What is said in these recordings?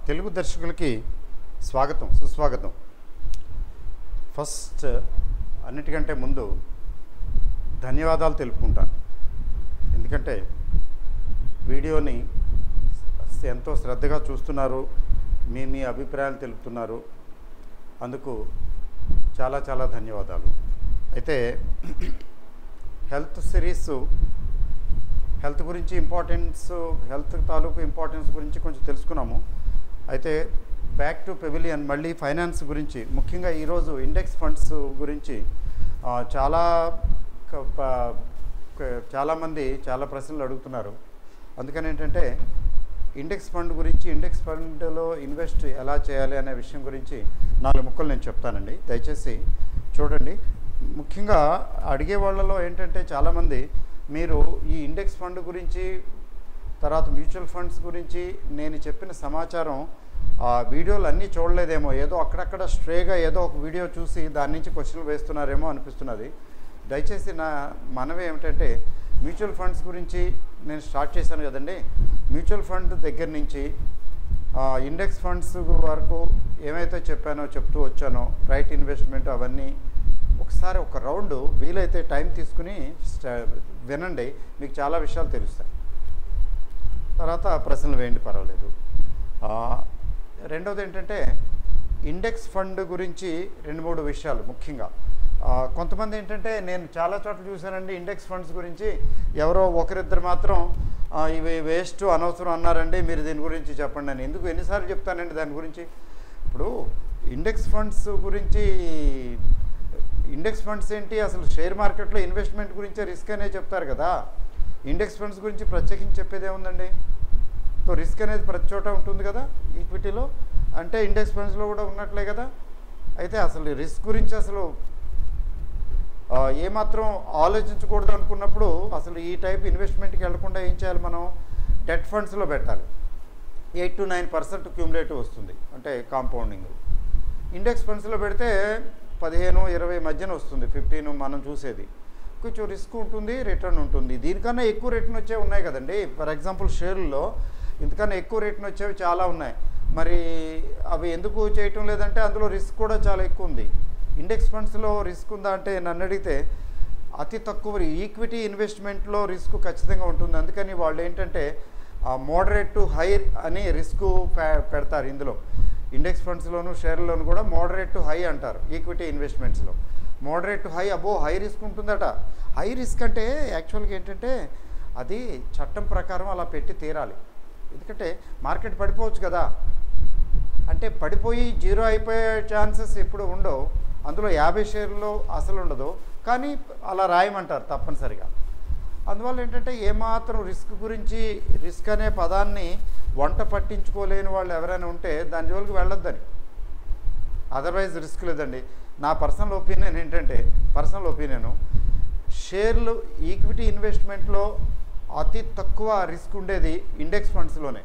తెలుగు దర్శకులకి స్వాగతం సుస్వాగతం ఫస్ట్ అన్నిటికంటే ముందు ధన్యవాదాలు తెలుపుకుంటాను ఎందుకంటే వీడియోని ఎంతో శ్రద్ధగా చూస్తున్నారు మీ మీ అభిప్రాయాలు తెలుపుతున్నారు అందుకు చాలా చాలా ధన్యవాదాలు అయితే హెల్త్ సిరీస్ హెల్త్ గురించి ఇంపార్టెన్స్ హెల్త్ తాలూకు ఇంపార్టెన్స్ గురించి కొంచెం తెలుసుకున్నాము అయితే బ్యాక్ టు పెవిలియన్ మళ్ళీ ఫైనాన్స్ గురించి ముఖ్యంగా ఈరోజు ఇండెక్స్ ఫండ్స్ గురించి ఆ, చాలా క- ప- క- చాలామంది చాలా ప్రశ్నలు అడుగుతున్నారు అందుకని ఏంటంటే ఇండెక్స్ ఫండ్ గురించి ఇండెక్స్ ఫండ్లో ఇన్వెస్ట్ ఎలా చేయాలి అనే విషయం గురించి నాలుగు ముక్కలు నేను చెప్తానండి దయచేసి చూడండి ముఖ్యంగా అడిగే వాళ్ళలో ఏంటంటే చాలామంది మీరు ఈ ఇండెక్స్ ఫండ్ గురించి తర్వాత మ్యూచువల్ ఫండ్స్ గురించి నేను చెప్పిన సమాచారం ఆ వీడియోలు అన్నీ చూడలేదేమో ఏదో అక్కడక్కడ స్ట్రేగా ఏదో ఒక వీడియో చూసి దాని నుంచి క్వశ్చన్లు వేస్తున్నారేమో అనిపిస్తున్నది దయచేసి నా మనవి ఏమిటంటే మ్యూచువల్ ఫండ్స్ గురించి నేను స్టార్ట్ చేశాను కదండి మ్యూచువల్ ఫండ్ దగ్గర నుంచి ఆ, ఇండెక్స్ ఫండ్స్ వరకు ఏమైతే చెప్పానో చెప్తూ వచ్చానో రైట్ ఇన్వెస్ట్మెంట్ అవన్నీ ఒకసారి ఒక రౌండ్ వీలైతే టైం తీసుకుని స్ట- వినండి మీకు చాలా విషయాలు తెలుస్తాయి తర్వాత ప్రశ్నలు వేయండి పర్వాలేదు ఆ, రెండవది ఏంటంటే ఇండెక్స్ ఫండ్ గురించి రెండు మూడు విషయాలు ముఖ్యంగా ఆ, కొంతమంది ఏంటంటే నేను చాలా చోట్ల చూశానండి ఇండెక్స్ ఫండ్స్ గురించి ఎవరో ఒకరిద్దరు మాత్రం ఆ, ఇవి వేస్ట్ అనవసరం అన్నారండి మీరు దీని గురించి చెప్పండి అని ఎందుకు ఎన్నిసార్లు చెప్తానండి దాని గురించి ఇప్పుడు ఇండెక్స్ ఫండ్స్ గురించి ఇండెక్స్ ఫండ్స్ ఏంటి అసలు షేర్ మార్కెట్లో ఇన్వెస్ట్మెంట్ గురించే రిస్క్ అనే చెప్తారు కదా ఇండెక్స్ ఫండ్స్ గురించి ప్రత్యేకించి చెప్పేది ఏముందండి సో రిస్క్ అనేది ప్రతి చోట ఉంటుంది కదా ఈక్విటీలో అంటే ఇండెక్స్ ఫండ్స్లో కూడా ఉన్నట్లే కదా అయితే అసలు రిస్క్ గురించి అసలు ఆ, ఏమాత్రం ఆలోచించకూడదు అనుకున్నప్పుడు అసలు ఈ టైప్ ఇన్వెస్ట్మెంట్కి వెళ్లకుండా ఏం చేయాలి మనం డెట్ ఫండ్స్లో పెట్టాలి eight to nine percent cumulative వస్తుంది అంటే కాంపౌండింగ్ ఇండెక్స్ ఫండ్స్లో పెడితే పదిహేను ఇరవై మధ్యన వస్తుంది ఫిఫ్టీన్ మనం చూసేది కొంచెం రిస్క్ ఉంటుంది రిటర్న్ ఉంటుంది దీనికన్నా ఎక్కువ రిటర్న్ వచ్చేవి ఉన్నాయి కదండి ఫర్ ఎగ్జాంపుల్ షేర్లలో ఇంతకన్నా ఎక్కువ రిటర్న్ వచ్చేవి చాలా ఉన్నాయి మరి అవి ఎందుకు చేయటం లేదంటే అందులో రిస్క్ కూడా చాలా ఎక్కువ ఉంది ఇండెక్స్ ఫండ్స్లో రిస్క్ ఉందా అంటే నన్ను అడిగితే అతి తక్కువ ఈక్విటీ ఇన్వెస్ట్మెంట్లో రిస్క్ ఖచ్చితంగా ఉంటుంది అందుకని వాళ్ళు ఏంటంటే మోడరేట్ టు హై అని రిస్క్ పెడతారు ఇందులో ఇండెక్స్ ఫండ్స్లోను షేర్లోను కూడా మోడరేట్ టు హై అంటారు ఈక్విటీ ఇన్వెస్ట్మెంట్స్లో మోడరేట్ టు హై అబో హై రిస్క్ ఉంటుందట హై రిస్క్ అంటే యాక్చువల్గా ఏంటంటే అది చట్టం ప్రకారం అలా పెట్టి తీరాలి ఎందుకంటే మార్కెట్ పడిపోవచ్చు కదా అంటే పడిపోయి జీరో అయిపోయే ఛాన్సెస్ ఎప్పుడు ఉండవు అందులో యాభై షేర్లో అసలు ఉండదు కానీ అలా రాయమంటారు తప్పనిసరిగా అందువల్ల ఏంటంటే ఏమాత్రం రిస్క్ గురించి రిస్క్ అనే పదాన్ని వంట పట్టించుకోలేని వాళ్ళు ఎవరైనా ఉంటే దాని జోలికి వెళ్ళొద్దని అదర్వైజ్ రిస్క్ లేదండి నా పర్సనల్ ఒపీనియన్ ఏంటంటే పర్సనల్ ఒపీనియను షేర్లు ఈక్విటీ ఇన్వెస్ట్మెంట్లో అతి తక్కువ రిస్క్ ఉండేది ఇండెక్స్ ఫండ్స్లోనే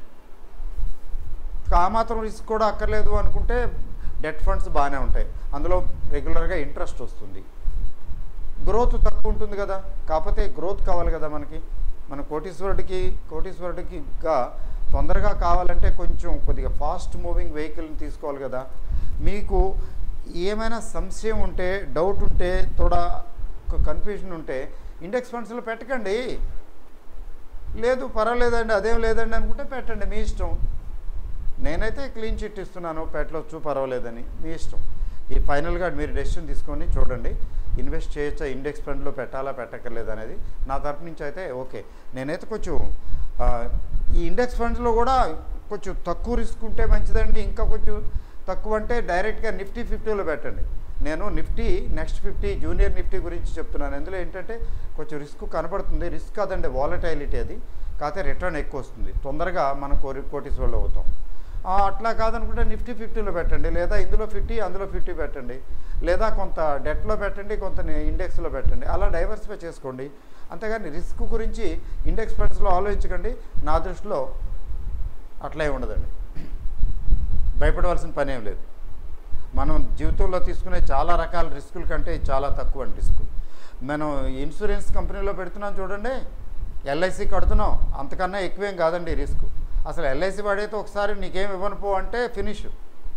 ఆ మాత్రం రిస్క్ కూడా అక్కర్లేదు అనుకుంటే డెట్ ఫండ్స్ బాగానే ఉంటాయి అందులో రెగ్యులర్గా ఇంట్రెస్ట్ వస్తుంది గ్రోత్ తక్కువ ఉంటుంది కదా కాకపోతే గ్రోత్ కావాలి కదా మనకి మన కోటీశ్వరుడికి కోటీశ్వరుడికి ఇంకా తొందరగా కావాలంటే కొంచెం కొద్దిగా ఫాస్ట్ మూవింగ్ వెహికల్ని తీసుకోవాలి కదా మీకు ఏమైనా సంశయం ఉంటే డౌట్ ఉంటే తోడా కన్ఫ్యూజన్ ఉంటే ఇండెక్స్ ఫండ్స్లో పెట్టకండి లేదు పర్వాలేదండి అదేం లేదండి అనుకుంటే పెట్టండి మీ ఇష్టం నేనైతే క్లీన్ చిట్ ఇస్తున్నాను పెట్టవచ్చు పర్వాలేదని మీ ఇష్టం ఈ ఫైనల్గా మీరు డెసిషన్ తీసుకొని చూడండి ఇన్వెస్ట్ చేయొచ్చా ఇండెక్స్ ఫండ్లో పెట్టాలా పెట్టక్కర్లేదు అనేది నా తరపు నుంచి అయితే ఓకే నేనైతే కొంచెం ఆ, ఈ ఇండెక్స్ ఫండ్స్లో కూడా కొంచెం తక్కువ రిస్క్ ఉంటే మంచిదండి ఇంకా కొంచెం తక్కువ అంటే డైరెక్ట్గా నిఫ్టీ ఫిఫ్టీలో పెట్టండి నేను Nifty next fifty junior Nifty గురించి చెప్తున్నాను అందులో ఏంటంటే కొంచెం రిస్క్ కనపడుతుంది రిస్క్ కాదండి వాలటైలిటీ అది కాకపోతే రిటర్న్ ఎక్కువ వస్తుంది తొందరగా మనం కోరి కోటీశ్వర్లు అవుతాం ఆ, అట్లా కాదనుకుంటే నిఫ్టీ ఫిఫ్టీలో పెట్టండి లేదా ఇందులో ఫిఫ్టీ అందులో ఫిఫ్టీ పెట్టండి లేదా కొంత డెట్లో పెట్టండి కొంత ఇండెక్స్లో పెట్టండి అలా డైవర్సిఫై చేసుకోండి అంతేగాని రిస్క్ గురించి ఇండెక్స్ ఫండ్స్లో ఆలోచించకండి నా దృష్టిలో అట్లే ఉండదండి భయపడవలసిన పని ఏం లేదు మనం జీవితంలో తీసుకునే చాలా రకాల రిస్కుల కంటే ఇది చాలా తక్కువ అండి రిస్క్ మనం ఇన్సూరెన్స్ కంపెనీలో పెడుతున్నాం చూడండి ఎల్ఐసి కడుతున్నాం అంతకన్నా ఎక్కువేం కాదండి రిస్క్ అసలు ఎల్ఐసి వాడైతే ఒకసారి నీకేం ఇవ్వను పో అంటే ఫినిష్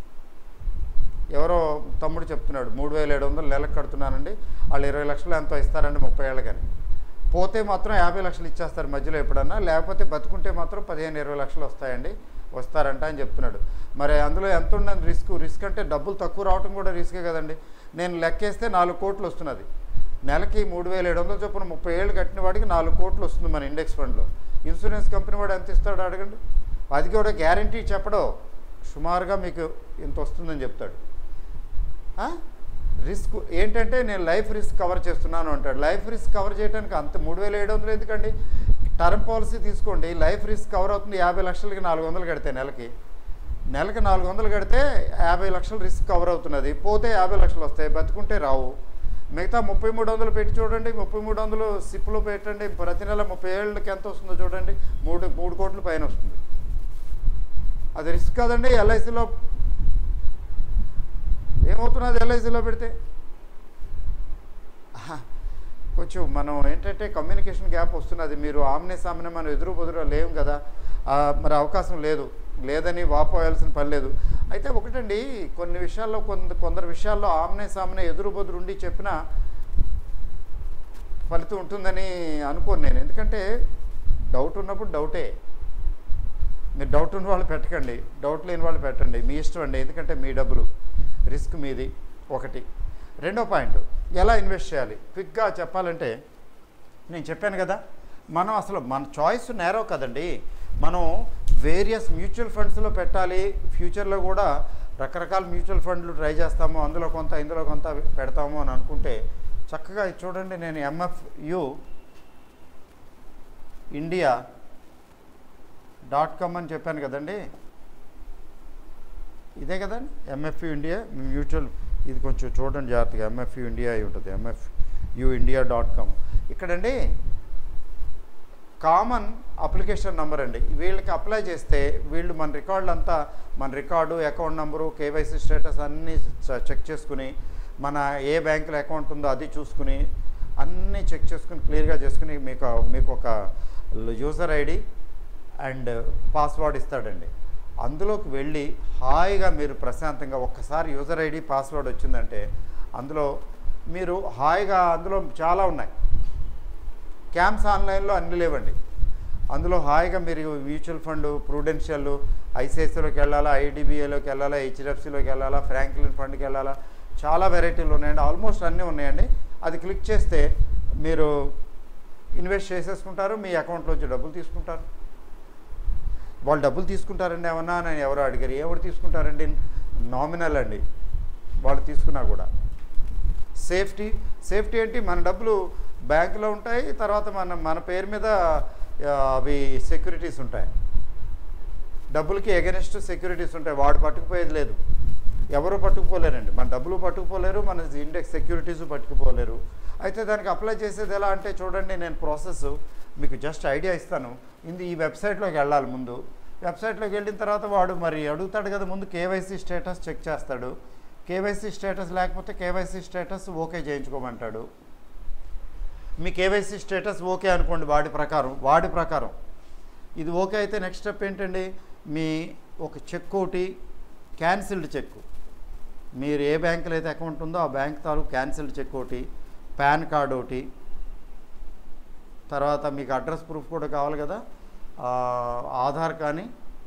ఎవరో తమ్ముడు చెప్తున్నాడు మూడు వేల ఏడు వందలు నెలకు కడుతున్నానండి వాళ్ళు ఇరవై లక్షలు ఎంతో ఇస్తారండి ముప్పై ఏళ్ళకని పోతే మాత్రం యాభై లక్షలు ఇచ్చేస్తారు మధ్యలో ఎప్పుడన్నా లేకపోతే బతుకుంటే మాత్రం పదిహేను ఇరవై లక్షలు వస్తాయండి వస్తారంట అని చెప్తున్నాడు మరి అందులో ఎంత ఉన్నది రిస్క్ రిస్క్ అంటే డబ్బులు తక్కువ రావటం కూడా రిస్కే కదండి నేను లెక్కేస్తే నాలుగు కోట్లు వస్తున్నది నెలకి మూడు వేల ఏడు వందలు చొప్పున ముప్పై ఏళ్ళు కట్టిన వాడికి నాలుగు కోట్లు వస్తుంది మన ఇండెక్స్ ఫండ్లో ఇన్సూరెన్స్ కంపెనీ వాడు ఎంత ఇస్తాడు అడగండి అది కూడా గ్యారంటీ చెప్పడో సుమారుగా మీకు ఇంత వస్తుందని చెప్తాడు ఆ? రిస్క్ ఏంటంటే నేను లైఫ్ రిస్క్ కవర్ చేస్తున్నాను అంటాడు లైఫ్ రిస్క్ కవర్ చేయడానికి అంత మూడు వేల ఏడు వందలు ఎందుకండి టర్మ్ పాలసీ తీసుకోండి లైఫ్ రిస్క్ కవర్ అవుతుంది యాభై లక్షలకి నాలుగు వందలు కడితే నెలకి నెలకి నాలుగు వందలు కడితే యాభై లక్షలు రిస్క్ కవర్ అవుతున్నది పోతే యాభై లక్షలు వస్తాయి బతుకుంటే రావు మిగతా ముప్పై మూడు వందలు పెట్టి చూడండి ముప్పై మూడు వందలు సిప్లో పెట్టండి ప్రతి నెల ముప్పై ఏళ్ళకి ఎంత వస్తుందో చూడండి మూడు మూడు కోట్ల పైన వస్తుంది అది రిస్క్ కాదండి ఎల్ఐసిలో ఏమవుతున్నది ఎల్ఐసిలో పెడితే ఆహా, కొంచెం మనం ఏంటంటే కమ్యూనికేషన్ గ్యాప్ వస్తున్నది మీరు ఆమ్నే సామ్నే మనం ఎదురు బదురు లేవు కదా ఆ, మరి అవకాశం లేదు లేదని వాపోయాల్సిన పని లేదు అయితే ఒకటండి కొన్ని విషయాల్లో కొంత కొందరు విషయాల్లో ఆమ్నే సామ్నే ఎదురు బదురు ఉండి చెప్పినా ఫలితం ఉంటుందని అనుకోను నేను ఎందుకంటే డౌట్ ఉన్నప్పుడు డౌటే మీరు డౌట్ ఉన్న వాళ్ళు పెట్టకండి డౌట్ లేని వాళ్ళు పెట్టండి మీ ఇష్టం అండి ఎందుకంటే మీ డబ్బులు రిస్క్ మీది ఒకటి రెండో పాయింట్ ఎలా ఇన్వెస్ట్ చేయాలి క్విక్గా చెప్పాలంటే నేను చెప్పాను కదా మనం అసలు మన చాయిస్ నేరో కదండి మనం వేరియస్ మ్యూచువల్ ఫండ్స్లో పెట్టాలి ఫ్యూచర్లో కూడా రకరకాల మ్యూచువల్ ఫండ్లు ట్రై చేస్తాము అందులో కొంత ఇందులో కొంత పెడతాము అని అనుకుంటే చక్కగా ఇది చూడండి నేను ఎంఎఫ్యు ఇండియా డాట్ కామ్ అని చెప్పాను కదండి ఇదే కదండి ఎంఎఫ్యు ఇండియా మ్యూచువల్ ఇది కొంచెం చూడండి జాగ్రత్తగా ఎంఎఫ్యు ఇండియా అయి ఉంటుంది MF U India dot com ఇక్కడండి కామన్ అప్లికేషన్ నెంబర్ అండి వీళ్ళకి అప్లై చేస్తే వీళ్ళు మన రికార్డులు అంతా మన record account number KYC status అన్నీ చ- చెక్ చేసుకుని మన ఏ బ్యాంకులో అకౌంట్ ఉందో అది చూసుకుని అన్నీ చెక్ చేసుకుని క్లియర్గా చేసుకుని మీకు మీకు ఒక యూజర్ ఐడి అండ్ పాస్వర్డ్ ఇస్తాడండి అందులోకి వెళ్ళి హాయిగా మీరు ప్రశాంతంగా ఒక్కసారి యూజర్ ఐడి పాస్వర్డ్ వచ్చిందంటే అందులో మీరు హాయిగా అందులో చాలా ఉన్నాయి క్యాంప్స్ ఆన్లైన్లో అన్ని లేవండి అందులో హాయిగా మీరు మ్యూచువల్ ఫండ్ ప్రూడెన్షియల్ ఐసిఐసిలోకి వెళ్ళాలా ఐడిబిఐలోకి వెళ్ళాలా హెచ్డిఎఫ్సిలోకి వెళ్ళాలా ఫ్రాంక్లిన్ ఫండ్కి వెళ్ళాలా చాలా వెరైటీలు ఉన్నాయండి ఆల్మోస్ట్ అన్నీ ఉన్నాయండి అది క్లిక్ చేస్తే మీరు ఇన్వెస్ట్ చేసేసుకుంటారు మీ అకౌంట్లోంచి డబ్బులు తీసుకుంటారు వాళ్ళు డబ్బులు తీసుకుంటారండి ఏమన్నా నేను ఎవరో అడిగారు ఎవరు తీసుకుంటారండి నామినల్ అండి వాళ్ళు తీసుకున్నా కూడా సేఫ్టీ సేఫ్టీ ఏంటి మన డబ్బులు బ్యాంకులో ఉంటాయి తర్వాత మన మన పేరు మీద ఆ, అవి సెక్యూరిటీస్ ఉంటాయి డబ్బులకి ఎగనెస్ట్ సెక్యూరిటీస్ ఉంటాయి వాడు పట్టుకుపోయేది లేదు ఎవరు పట్టుకుపోలేరండి మన డబ్బులు పట్టుకుపోలేరు మన ఇండెక్స్ సెక్యూరిటీస్ పట్టుకుపోలేరు అయితే దానికి అప్లై చేసేది ఎలా అంటే చూడండి నేను ప్రాసెస్ మీకు జస్ట్ ఐడియా ఇస్తాను ఇది ఈ వెబ్సైట్లోకి వెళ్ళాలి ముందు వెబ్సైట్లోకి వెళ్ళిన తర్వాత వాడు మరి అడుగుతాడు కదా ముందు కేవైసీ స్టేటస్ చెక్ చేస్తాడు కేవైసీ స్టేటస్ లేకపోతే కేవైసీ స్టేటస్ ఓకే చేయించుకోమంటాడు మీ కేవైసీ స్టేటస్ ఓకే అనుకోండి వాడి ప్రకారం వాడి ప్రకారం ఇది ఓకే అయితే నెక్స్ట్ స్టెప్ ఏంటండి మీ ఒక చెక్ ఒకటి క్యాన్సిల్డ్ చెక్ మీరు ఏ బ్యాంకులో అయితే అకౌంట్ ఉందో ఆ బ్యాంక్ తాలూకు క్యాన్సిల్డ్ చెక్ ఒకటి పాన్ కార్డ్ ఒకటి తర్వాత మీకు అడ్రస్ ప్రూఫ్ కూడా కావాలి కదా ఆ, ఆధార్ కానీ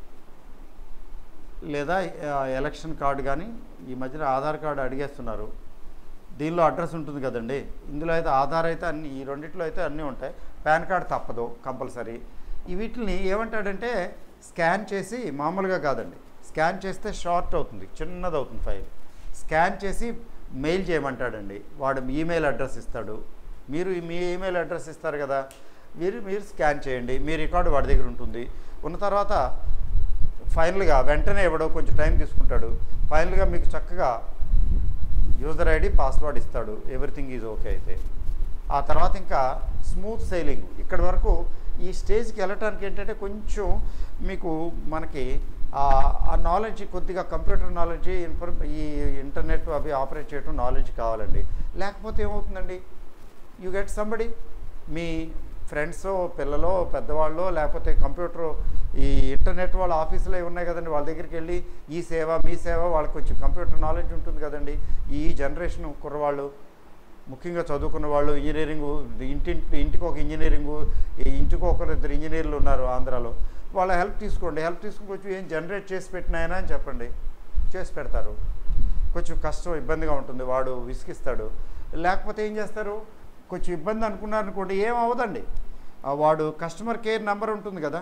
లేదా ఆ, ఎలక్షన్ కార్డు కానీ ఈ మధ్యన ఆధార్ కార్డు అడిగేస్తున్నారు దీనిలో అడ్రస్ ఉంటుంది కదండి ఇందులో అయితే ఆధార్ అయితే అన్ని ఈ రెండిట్లో అయితే అన్నీ ఉంటాయి పాన్ కార్డ్ తప్పదు కంపల్సరీ ఈ వీటిని ఏమంటాడంటే స్కాన్ చేసి మామూలుగా కాదండి స్కాన్ చేస్తే షార్ట్ అవుతుంది చిన్నది అవుతుంది ఫైల్ స్కాన్ చేసి మెయిల్ చేయమంటాడండి వాడు ఈమెయిల్ అడ్రస్ ఇస్తాడు మీరు మీ ఈమెయిల్ అడ్రస్ ఇస్తారు కదా మీరు మీరు స్కాన్ చేయండి మీ రికార్డు వాడి దగ్గర ఉంటుంది ఉన్న తర్వాత ఫైనల్గా వెంటనే ఇవ్వడం కొంచెం టైం తీసుకుంటాడు ఫైనల్గా మీకు చక్కగా యూజర్ ఐడి పాస్వర్డ్ ఇస్తాడు ఎవ్రీథింగ్ ఈజ్ ఓకే అయితే ఆ తర్వాత ఇంకా స్మూత్ సెయిలింగ్ ఇక్కడి వరకు ఈ స్టేజ్కి వెళ్ళటానికి ఏంటంటే కొంచెం మీకు మనకి ఆ- ఆ నాలెడ్జ్ కొద్దిగా కంప్యూటర్ నాలెడ్జ్ ఇన్ఫర్ ఈ ఇంటర్నెట్ అవి ఆపరేట్ చేయడం నాలెడ్జ్ కావాలండి లేకపోతే ఏమవుతుందండి యూ గెట్ సంబడి మీ ఫ్రెండ్స్ పిల్లలో పెద్దవాళ్ళు లేకపోతే కంప్యూటర్ ఈ ఇంటర్నెట్ వాళ్ళ ఆఫీసులో ఏవి ఉన్నాయి కదండి వాళ్ళ దగ్గరికి వెళ్ళి ఈ సేవ మీ సేవ వాళ్ళకి కొంచెం కంప్యూటర్ నాలెడ్జ్ ఉంటుంది కదండి ఈ జనరేషన్ కుర్రవాళ్ళు ముఖ్యంగా చదువుకున్న వాళ్ళు ఇంజనీరింగ్ ఇంటి ఇంటికి ఒక ఇంజనీరింగ్ ఇంటికి ఒకరు ఇద్దరు ఇంజనీర్లు ఉన్నారు ఆంధ్రాలో వాళ్ళ హెల్ప్ తీసుకోండి హెల్ప్ తీసుకుని కొంచెం ఏం జనరేట్ చేసి పెట్టినాయనా అని చెప్పండి చేసి పెడతారు కొంచెం కష్టం ఇబ్బందిగా ఉంటుంది వాడు విసిగిస్తాడు లేకపోతే ఏం చేస్తారు కొంచెం ఇబ్బంది అనుకున్నారు అనుకోండి ఏం అవ్వదండి ఆ వాడు కస్టమర్ కేర్ నెంబర్ ఉంటుంది కదా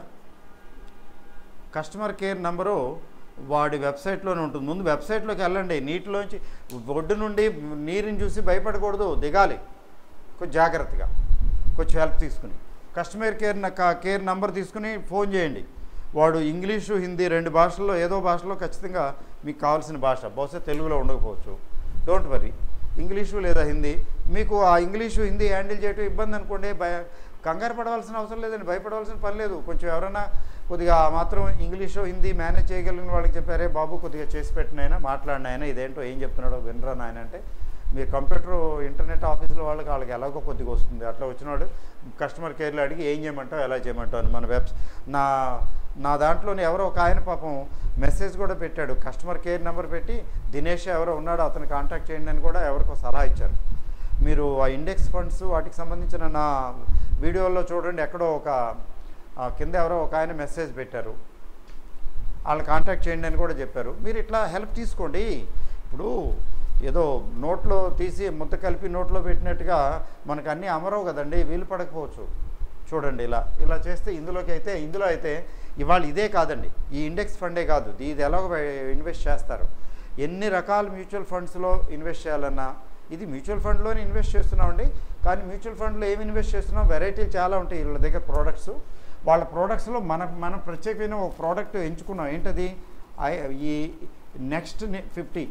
కస్టమర్ కేర్ నెంబరు వాడి వెబ్సైట్లోనే ఉంటుంది ముందు వెబ్సైట్లోకి వెళ్ళండి నీటిలోంచి ఒడ్డు నుండి నీరుని చూసి భయపడకూడదు దిగాలి కొంచెం జాగ్రత్తగా కొంచెం హెల్ప్ తీసుకుని కస్టమర్ కేర్ న- కేర్ నెంబర్ తీసుకుని ఫోన్ చేయండి వాడు ఇంగ్లీషు హిందీ రెండు భాషల్లో ఏదో భాషలో ఖచ్చితంగా మీకు కావాల్సిన భాష బహుశా తెలుగులో ఉండకపోవచ్చు డోంట్ వరీ ఇంగ్లీషు లేదా హిందీ మీకు ఆ ఇంగ్లీషు హిందీ హ్యాండిల్ చేయటం ఇబ్బంది అనుకోండి భయ కంగారు పడవలసిన అవసరం లేదండి భయపడవలసిన పని లేదు కొంచెం ఎవరైనా కొద్దిగా ఆ మాత్రం ఇంగ్లీషు హిందీ మేనేజ్ చేయగలిగిన వాళ్ళకి చెప్పారే బాబు కొద్దిగా చేసి పెట్టినాయన మాట్లాడినాయన ఇదేంటో ఏం చెప్తున్నాడో వినరా నాయన అంటే మీరు కంప్యూటర్ ఇంటర్నెట్ ఆఫీసులో వాళ్ళకి వాళ్ళకి ఎలాగో కొద్దిగా వస్తుంది అట్లా వచ్చినవాడు కస్టమర్ కేర్లో అడిగి ఏం చేయమంటావు ఎలా చేయమంటావు అని మన వెబ్స్ నా నా దాంట్లోనే ఎవరో ఒక ఆయన పాపం మెసేజ్ కూడా పెట్టాడు కస్టమర్ కేర్ నెంబర్ పెట్టి దినేష్ ఎవరో ఉన్నాడో అతను కాంటాక్ట్ చేయండి అని కూడా ఎవరికో సలహా ఇచ్చారు మీరు ఆ ఇండెక్స్ ఫండ్స్ వాటికి సంబంధించిన నా వీడియోలో చూడండి ఎక్కడో ఒక ఆ, కింద ఎవరో ఒక ఆయన మెసేజ్ పెట్టారు వాళ్ళని కాంటాక్ట్ చేయండి అని కూడా చెప్పారు మీరు ఇట్లా హెల్ప్ తీసుకోండి ఇప్పుడు ఏదో నోట్లో తీసి ముద్ద కలిపి నోట్లో పెట్టినట్టుగా మనకు అన్నీ అమరవు కదండి వీలు పడకపోవచ్చు చూడండి ఇలా ఇలా చేస్తే ఇందులోకి అయితే ఇందులో అయితే ఇవాళ ఇదే కాదండి ఈ ఇండెక్స్ ఫండే కాదు ఇది ఎలాగో ఇన్వెస్ట్ చేస్తారు ఎన్ని రకాల మ్యూచువల్ ఫండ్స్లో ఇన్వెస్ట్ చేయాలన్నా ఇది మ్యూచువల్ ఫండ్లోనే ఇన్వెస్ట్ చేస్తున్నామండి కానీ మ్యూచువల్ ఫండ్లో ఏమి ఇన్వెస్ట్ చేస్తున్నాం వెరైటీలు చాలా ఉంటాయి వీళ్ళ దగ్గర ప్రోడక్ట్స్ వాళ్ళ ప్రోడక్ట్స్లో మన మనం ప్రత్యేకమైన ఒక ప్రోడక్ట్ ఎంచుకున్నాం ఏంటది ఐ- ఈ next fifty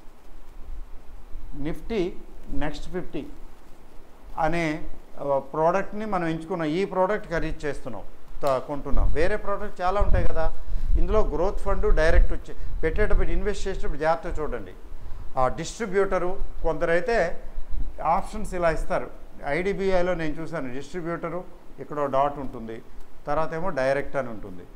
Nifty next fifty అనే ప్రోడక్ట్ని మనం ఎంచుకున్నాం ఈ ప్రోడక్ట్ ఖరీదు చేస్తున్నాం త- కొంటున్నాం వేరే ప్రోడక్ట్ చాలా ఉంటాయి కదా ఇందులో గ్రోత్ ఫండ్ డైరెక్ట్ వచ్చి పెట్టేటప్పుడు ఇన్వెస్ట్ చేసేటప్పుడు జాగ్రత్తగా చూడండి ఆ డిస్ట్రిబ్యూటరు కొందరైతే ఆప్షన్స్ ఇలా ఇస్తారు ఐడిబిఐలో నేను చూశాను డిస్ట్రిబ్యూటరు ఇక్కడ డాట్ ఉంటుంది తర్వాత ఏమో డైరెక్ట్ అని ఉంటుంది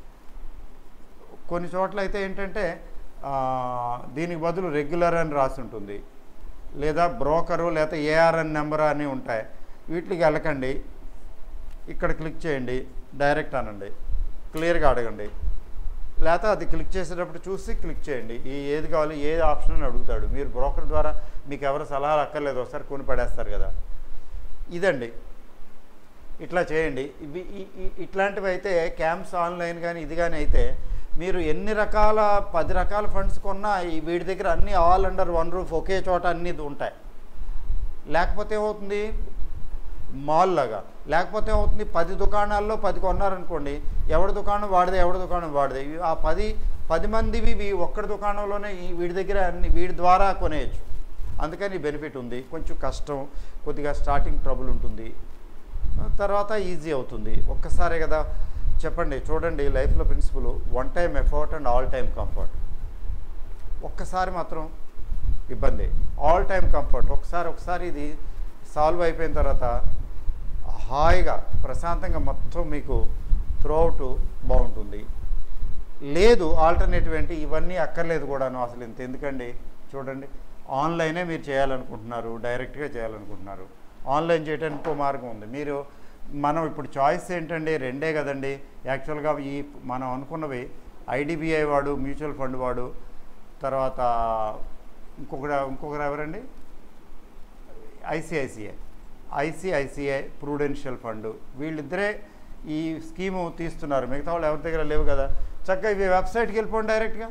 కొన్ని చోట్ల అయితే ఏంటంటే ఆ, దీనికి బదులు రెగ్యులర్ అని రాసి ఉంటుంది లేదా బ్రోకరు లేదా ఏఆర్ఎన్ నెంబర్ అని ఉంటాయి వీటికి వెళ్ళకండి ఇక్కడ క్లిక్ చేయండి డైరెక్ట్ అనండి క్లియర్గా అడగండి లేకపోతే అది క్లిక్ చేసేటప్పుడు చూసి క్లిక్ చేయండి ఈ ఏది కావాలి ఏ ఆప్షన్ అని అడుగుతాడు మీరు బ్రోకర్ ద్వారా మీకు ఎవరు సలహాలు అక్కర్లేదు ఒకసారి కొని పడేస్తారు కదా ఇదండి ఇట్లా చేయండి ఇవి ఈ- ఈ- ఇట్లాంటివి అయితే క్యాంప్స్ ఆన్లైన్ కానీ ఇది కానీ అయితే మీరు ఎన్ని రకాల పది రకాల ఫండ్స్ కొన్నా ఈ వీడి దగ్గర అన్నీ ఆల్ అండర్ వన్ రూఫ్ ఒకే చోట అన్నీ ఉంటాయి లేకపోతే ఏమవుతుంది మాల్ లాగా లేకపోతే ఏమవుతుంది పది దుకాణాల్లో పది కొన్నారనుకోండి ఎవడి దుకాణం వాడిదే ఎవడి దుకాణం వాడిదే ఇవి ఆ పది పది మందివి వీ- ఒక్కడి దుకాణంలోనే ఈ వీడి దగ్గర అన్ని వీడి ద్వారా కొనేయచ్చు అందుకని బెనిఫిట్ ఉంది కొంచెం కష్టం కొద్దిగా స్టార్టింగ్ ట్రబుల్ ఉంటుంది తర్వాత ఈజీ అవుతుంది ఒక్కసారే కదా చెప్పండి చూడండి లైఫ్లో principle one time effort and all time comfort ఒక్కసారి మాత్రం ఇబ్బంది ఆల్ టైమ్ కంఫర్ట్ ఒకసారి ఒకసారి ఇది సాల్వ్ అయిపోయిన తర్వాత హాయిగా ప్రశాంతంగా మొత్తం మీకు త్రూఅవుట్ బాగుంటుంది లేదు ఆల్టర్నేటివ్ ఏంటి ఇవన్నీ అక్కర్లేదు కూడాను అసలు ఇంత ఎందుకండి చూడండి ఆన్లైనే మీరు చేయాలనుకుంటున్నారు డైరెక్ట్గా చేయాలనుకుంటున్నారు ఆన్లైన్ చేయడానికి ఇంకో మార్గం ఉంది మీరు మనం ఇప్పుడు చాయిస్ ఏంటండి రెండే కదండి యాక్చువల్గా ఈ మనం అనుకున్నవి ఐడిబిఐ వాడు మ్యూచువల్ ఫండ్ వాడు తర్వాత ఇంకొకరు ఇంకొకరు ఎవరండి ఐసిఐసిఐ ఐసిఐసిఐ ప్రూడెన్షియల్ ఫండ్ వీళ్ళిద్దరే ఈ స్కీము తీస్తున్నారు మిగతా వాళ్ళు ఎవరి దగ్గర లేవు కదా చక్కగా ఇవి వెబ్సైట్కి వెళ్ళిపోండి డైరెక్ట్గా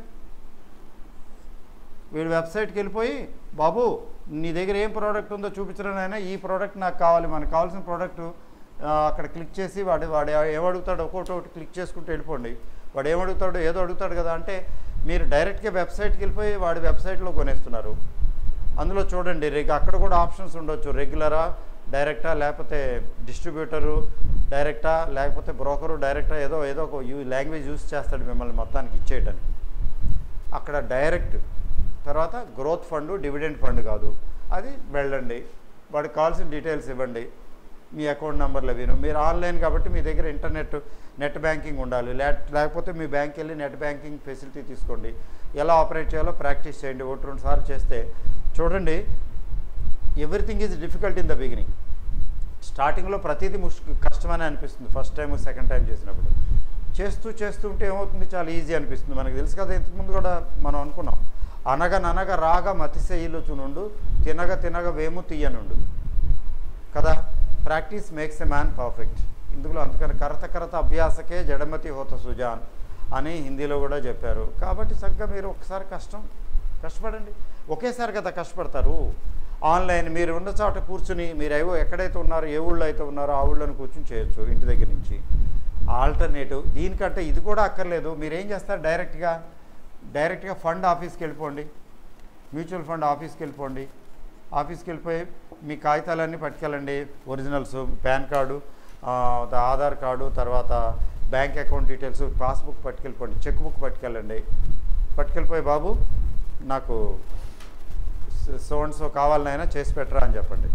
వీడు వెబ్సైట్కి వెళ్ళిపోయి బాబు నీ దగ్గర ఏం ప్రోడక్ట్ ఉందో చూపించడం ఈ ప్రోడక్ట్ నాకు కావాలి మనకు కావాల్సిన ప్రోడక్ట్ అక్కడ క్లిక్ చేసి వాడు వాడు ఏమడుగుతాడో ఒక్కొక్కటి ఒకటి క్లిక్ చేసుకుంటూ వెళ్ళిపోండి వాడు ఏమడుగుతాడో ఏదో అడుగుతాడు కదా అంటే మీరు డైరెక్ట్గా వెబ్సైట్కి వెళ్ళిపోయి వాడి వెబ్సైట్లో కొనేస్తున్నారు అందులో చూడండి రెగ్ అక్కడ కూడా ఆప్షన్స్ ఉండొచ్చు రెగ్యులరా డైరెక్టా లేకపోతే డిస్ట్రిబ్యూటరు డైరెక్టా లేకపోతే బ్రోకరు డైరెక్టా ఏదో ఏదో ఒక యూ లాంగ్వేజ్ యూస్ చేస్తాడు మిమ్మల్ని మొత్తానికి ఇచ్చేయటానికి అక్కడ డైరెక్ట్ తర్వాత గ్రోత్ ఫండ్ డివిడెండ్ ఫండ్ కాదు అది వెళ్ళండి వాడికి కావాల్సిన డీటెయిల్స్ ఇవ్వండి మీ అకౌంట్ నెంబర్లు అవిను మీరు ఆన్లైన్ కాబట్టి మీ దగ్గర ఇంటర్నెట్ నెట్ బ్యాంకింగ్ ఉండాలి లే- లేకపోతే మీ బ్యాంక్ వెళ్ళి నెట్ బ్యాంకింగ్ ఫెసిలిటీ తీసుకోండి ఎలా ఆపరేట్ చేయాలో ప్రాక్టీస్ చేయండి ఒకటి రెండు సార్లు చేస్తే చూడండి everything is difficult in the beginning స్టార్టింగ్లో ప్రతిదీ ముష్ కష్టమని అనిపిస్తుంది ఫస్ట్ టైం సెకండ్ టైం చేసినప్పుడు చేస్తూ చేస్తూ ఉంటే ఏమవుతుంది చాలా ఈజీ అనిపిస్తుంది మనకు తెలుసు కదా ఇంతకుముందు కూడా మనం అనుకున్నాం అనగ ననగ రాగ మతిశైలు చునుండు తినగ తినగ వేము తీయనుండు కదా practice makes a man perfect ఇందులో అందుకని కరత కరత అభ్యాసకే జడమతి హోత సుజాన్ అని హిందీలో కూడా చెప్పారు కాబట్టి చక్కగా మీరు ఒకసారి కష్టం కష్టపడండి ఒకేసారి కదా కష్టపడతారు ఆన్లైన్ మీరు ఉన్న చోట కూర్చుని మీరు ఏవో ఎక్కడైతే ఉన్నారో ఏ ఊళ్ళో అయితే ఉన్నారో ఆ ఊళ్ళోని కూర్చుని చేయొచ్చు ఇంటి దగ్గర నుంచి ఆల్టర్నేటివ్ దీనికంటే ఇది కూడా అక్కర్లేదు మీరు ఏం చేస్తారు డైరెక్ట్గా డైరెక్ట్గా ఫండ్ ఆఫీస్కి వెళ్ళిపోండి మ్యూచువల్ ఫండ్ ఆఫీస్కి వెళ్ళిపోండి ఆఫీస్కి వెళ్ళిపోయి మీ కాగితాలన్నీ పట్టుకెళ్ళండి ఒరిజినల్స్ పాన్ కార్డు ఆ, ద- ఆధార్ కార్డు తర్వాత బ్యాంక్ అకౌంట్ డీటెయిల్స్ పాస్బుక్ పట్టుకెళ్ళిపోండి చెక్ బుక్ పట్టుకెళ్ళండి పట్టుకెళ్ళిపోయి బాబు నాకు సో అండ్ సో కావాలనైనా చేసి పెట్టరా అని చెప్పండి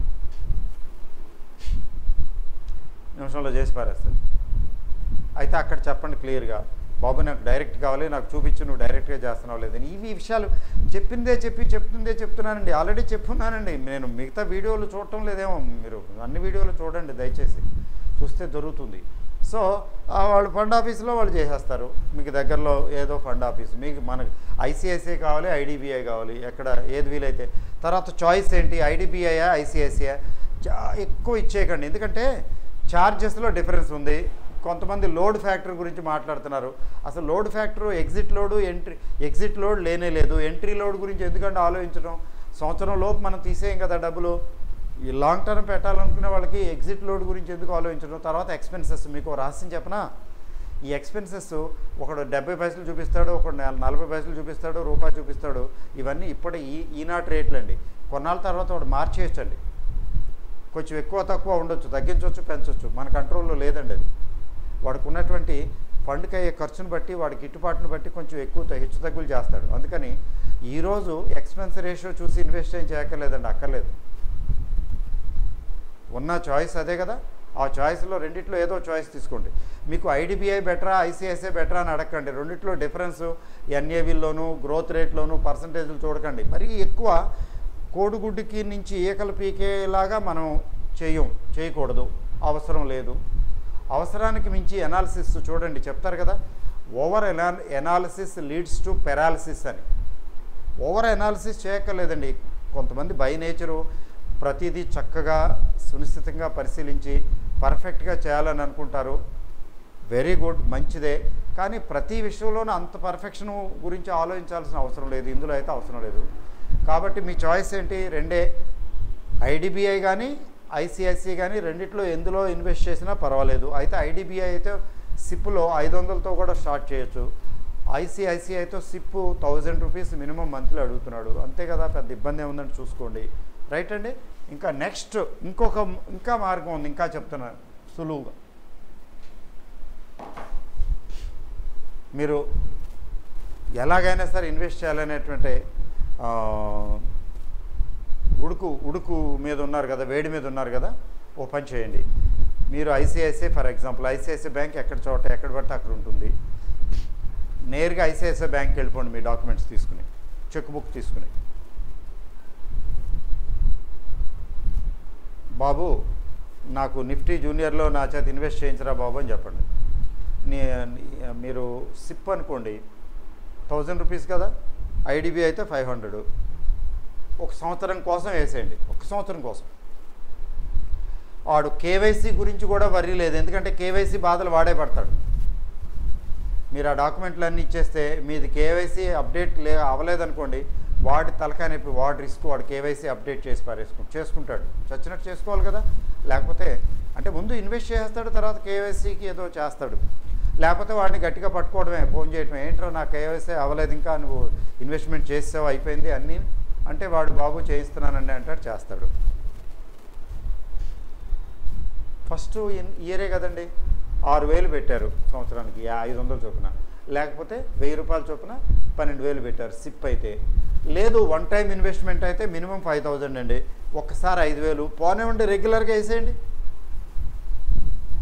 నిమిషంలో చేసి పారేస్తాను అయితే అక్కడ చెప్పండి క్లియర్గా బాబు నాకు డైరెక్ట్ కావాలి నాకు చూపించు నువ్వు డైరెక్ట్గా చేస్తున్నావు లేదని ఇవి విషయాలు చెప్పిందే చెప్పి చెప్తుందే చెప్తున్నానండి ఆల్రెడీ చెప్పున్నానండి నేను మిగతా వీడియోలు చూడటం లేదేమో మీరు అన్ని వీడియోలు చూడండి దయచేసి చూస్తే దొరుకుతుంది సో ఆ వాళ్ళు ఫండ్ ఆఫీస్లో వాళ్ళు చేసేస్తారు మీకు దగ్గరలో ఏదో ఫండ్ ఆఫీస్ మీకు మనకు ఐసిఐసిఐ కావాలి ఐడిబిఐ కావాలి ఎక్కడ ఏది వీలైతే తర్వాత చాయిస్ ఏంటి ఐడిబిఐ ఐసిఐసిఐ ఎక్కువ ఇచ్చేయకండి ఎందుకంటే ఛార్జెస్లో డిఫరెన్స్ ఉంది కొంతమంది లోడ్ ఫ్యాక్టర్ గురించి మాట్లాడుతున్నారు అసలు load factor exit load entry exit load లేనే లేదు ఎంట్రీ లోడ్ గురించి ఎందుకంటే ఆలోచించడం సంవత్సరం లోపు మనం తీసేయం కదా డబ్బులు ఈ లాంగ్ టర్మ్ పెట్టాలనుకునే వాళ్ళకి ఎగ్జిట్ లోడ్ గురించి ఎందుకు ఆలోచించడం తర్వాత ఎక్స్పెన్సెస్ మీకు ఓ రహస్యం చెప్పనా ఈ ఎక్స్పెన్సెస్ ఒకడు డెబ్బై పైసలు చూపిస్తాడు ఒకడు నెల- నలభై పైసలు చూపిస్తాడు రూపాయి చూపిస్తాడు ఇవన్నీ ఇప్పటి ఈ ఈనాటి రేట్లు అండి కొన్నాళ్ళ తర్వాత వాడు మార్చేయచ్చండి కొంచెం ఎక్కువ తక్కువ ఉండొచ్చు తగ్గించవచ్చు పెంచవచ్చు మన కంట్రోల్లో లేదండి అది వాడికి ఉన్నటువంటి ఫండ్కి అయ్యే ఖర్చును బట్టి వాడి గిట్టుబాటును బట్టి కొంచెం ఎక్కువ త- హెచ్చు తగ్గులు చేస్తాడు అందుకని ఈరోజు ఎక్స్పెన్స్ రేషియో చూసి ఇన్వెస్ట్ ఏం చేయక్కర్లేదండి అక్కర్లేదు ఉన్న చాయిస్ అదే కదా ఆ చాయిస్లో రెండిట్లో ఏదో చాయిస్ తీసుకోండి మీకు ఐడిబిఐ బెటరా ఐసిఐసిఐ బెటరా అని అడగండి రెండిట్లో డిఫరెన్స్ ఎన్ఏవిల్లోను గ్రోత్ రేట్లోను పర్సంటేజ్లు చూడకండి మరీ ఎక్కువ కోడిగుడ్డుకి నుంచి ఈకలు పీకేలాగా మనం చేయం చేయకూడదు అవసరం లేదు అవసరానికి మించి ఎనాలిసిస్ చూడండి చెప్తారు కదా ఓవర్ ఎనా ఎనాలిసిస్ లీడ్స్ టు పెరాలిసిస్ అని ఓవర్ అనాలిసిస్ చేయక్కర్లేదండి కొంతమంది బై నేచరు ప్రతిదీ చక్కగా సునిశ్చితంగా పరిశీలించి పర్ఫెక్ట్గా చేయాలని అనుకుంటారు వెరీ గుడ్ మంచిదే కానీ ప్రతి విషయంలోనూ అంత పర్ఫెక్షన్ గురించి ఆలోచించాల్సిన అవసరం లేదు ఇందులో అయితే అవసరం లేదు కాబట్టి మీ చాయిస్ ఏంటి రెండే ఐడిబిఐ కానీ ఐసిఐసిఐ కానీ రెండిట్లో ఎందులో ఇన్వెస్ట్ చేసినా పర్వాలేదు అయితే ఐడిబిఐ అయితే సిప్లో ఐదు వందలతో కూడా స్టార్ట్ చేయొచ్చు ఐసిఐసిఐతో SIP thousand rupees minimum monthly అడుగుతున్నాడు అంతే కదా పెద్ద ఇబ్బంది ఏముందని చూసుకోండి రైట్ అండి ఇంకా నెక్స్ట్ ఇంకొక ఇంకా మార్గం ఉంది ఇంకా చెప్తున్నాను సులువుగా మీరు ఎలాగైనా సరే ఇన్వెస్ట్ చేయాలనేటువంటి ఆ, ఉడుకు ఉడుకు మీద ఉన్నారు కదా వేడి మీద ఉన్నారు కదా ఓ పని చేయండి మీరు ICICI for example ICICI bank ఎక్కడ చోట ఎక్కడ పడితే అక్కడ ఉంటుంది నేరుగా ఐసిఐసిఐ బ్యాంక్కి వెళ్ళిపోండి మీ డాక్యుమెంట్స్ తీసుకుని చెక్ బుక్ తీసుకుని బాబు నాకు నిఫ్టీ జూనియర్లో నా చేత ఇన్వెస్ట్ చేయించరా బాబు అని చెప్పండి నీ నీ- మీరు సిప్ అనుకోండి థౌజండ్ రూపీస్ కదా ఐడిబి అయితే ఫైవ్ హండ్రెడ్ ఒక సంవత్సరం కోసం వేసేయండి ఒక సంవత్సరం కోసం వాడు కేవైసీ గురించి కూడా వర్రీ లేదు ఎందుకంటే కేవైసీ బాధలు వాడే పడతాడు మీరు ఆ డాక్యుమెంట్లు అన్నీ ఇచ్చేస్తే మీది కేవైసీ అప్డేట్ లే అవ్వలేదనుకోండి వాడి తలకాయ నొప్పి వాడి రిస్క్ వాడు కేవైసీ అప్డేట్ చేసి పారేసుకు చేసుకుంటాడు చచ్చినట్టు చేసుకోవాలి కదా లేకపోతే అంటే ముందు ఇన్వెస్ట్ చేస్తాడు తర్వాత కేవైసీకి ఏదో చేస్తాడు లేకపోతే వాడిని గట్టిగా పట్టుకోవడమే ఫోన్ చేయడమే ఏంట్రా నా కేవైసీ అవ్వలేదు ఇంకా నువ్వు ఇన్వెస్ట్మెంట్ చేసావు అయిపోయింది అన్నీ అంటే వాడు బాబు చేయిస్తున్నానండి అంటాడు చేస్తాడు ఫస్ట్ ఇన్- ఇయరే కదండి ఆరు వేలు పెట్టారు సంవత్సరానికి యా- ఐదు వందలు చొప్పున లేకపోతే వెయ్యి రూపాయల చొప్పున పన్నెండు వేలు పెట్టారు సిప్ అయితే లేదు వన్ టైం ఇన్వెస్ట్మెంట్ అయితే మినిమం ఫైవ్ థౌజండ్ అండి ఒక్కసారి ఐదు వేలు పోనివ్వండి రెగ్యులర్గా వేసేయండి